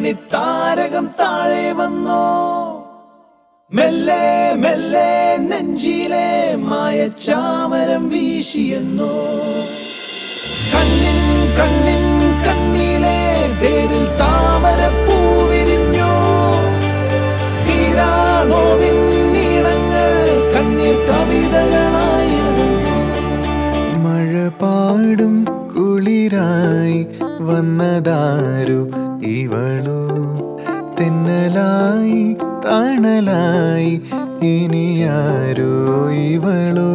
മണിത്താരകം താഴെ വന്നോ മെല്ലെ മെല്ലെ നെഞ്ചിലെ മായച്ചാമരം വീശിയെന്നോ കണ്ണിൻ കണ്ണിൻ കണ്ണിലെ തേരിൽ താമര പൂവിരിഞ്ഞോ തീരാനോവിൻ നീളങ്ങൾ കണ്ണീർ കവിതകളായി അകന്നു മഴ പാടും കുളിരായി വന്നതാരു ഇവളോ തെന്നലായി തണലായി ഇനിയാരോ ഇവളോ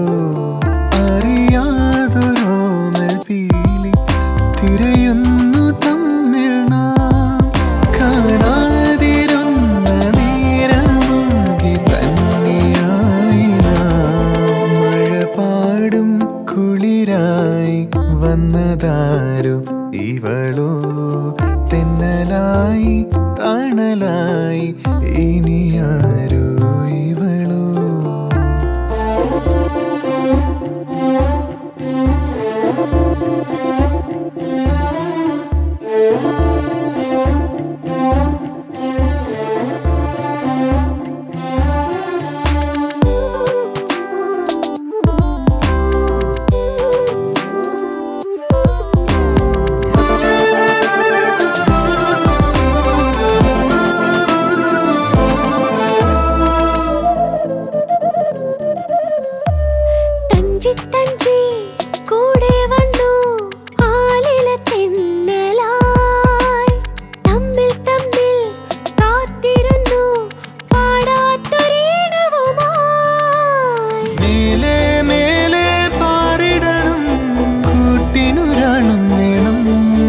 അറിയാതൊരോമൽ പീലി തിരയുന്നു തമ്മിൽ നാം കാണാതിരുന്ന നേരമാകി തന്നെയായി നാം മഴ പാടും കുളിരായി വന്നതാരു ഇവളോ തെന്നലായി തണലായി ഇനിയാരോ ഇവളോ തഞ്ചി തഞ്ചി കൂടെ വന്നു ആലില തെന്നലായി തമ്മിൽ തമ്മിൽ കാത്തിരുന്നു പാടാത്തൊരീണവുമായി മേലെ മേലെ പാറിടണം കൂട്ടിനുരാണം വേണം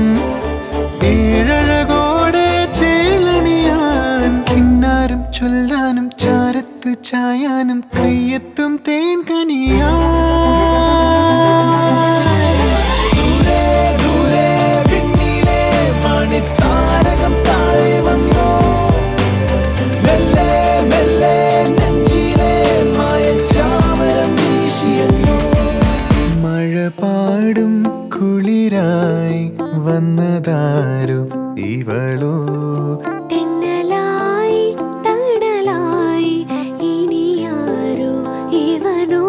ഏഴഴകോടെ ചേലണിയാൻ കിന്നാരം ചൊല്ലാനും ചാരത്ത് ചായാനും കയ്യെത്തും തേൻ കണിയാ ദൂരെ ദൂരെ വിണ്ണിലെ മണിത്താരകം താഴെ വന്നോ മെല്ലെ മെല്ലെ നെഞ്ചിലെ മായച്ചാമരം വീശിയെന്നോ മഴ പാടും കുളിരായി വന്നതാരു ഇവളോ തെന്നലായി തണലായി ഇനിയാരോ ഇവനോ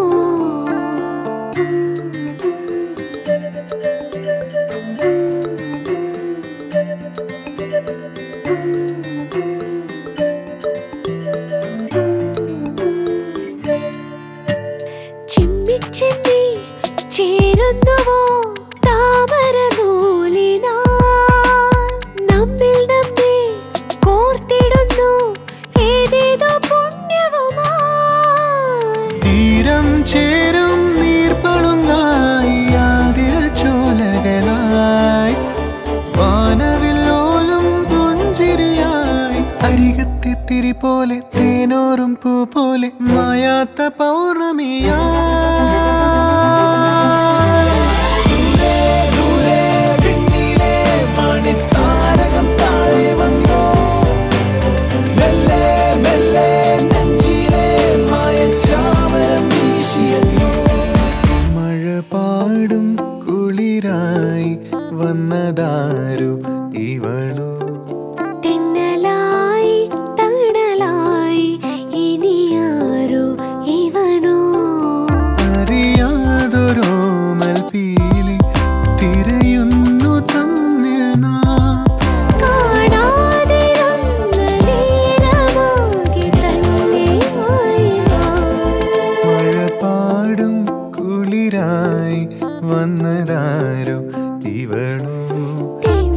ചിമ്മി ചിമ്മി ചേരുന്നുവോ താമര നൂലിനാൽ നമ്മിൽ നമ്മെ കോർത്തിടുന്നു ഏതേതോ പുണ്യവുമായി തീരം ചേരും നീർപ്പളുങ്കായി ആതിര ചോലകളായി വാനവില്ലോലും പുഞ്ചിരിയായി അരികത്തെ തിരി പോലെ തേനോറും പൂ പോലെ മായാത്ത പൗർണമിയായി ദൂരെ ദൂരെ വിണ്ണിലെ മണിത്താരകം താഴെ വന്നോ മെല്ലെ മെല്ലെ നെഞ്ചിലെ മായച്ചാമരം വീശിയെന്നോ മഴ പാടും കുളിരായി വന്നതാരു ഇവളോ തെന്നലായി തണലായി ഇനിയാരോ ഇവനോ അറിയാതൊരോമൽ പീലി തിരയുന്നു തമ്മിൽ നാം കാണാതിരുന്ന നേരമാകെ തന്നെയായി നാം. മഴ പാടും കുളിരായി വന്നതാരോ ഇവളോ തെന്നലായി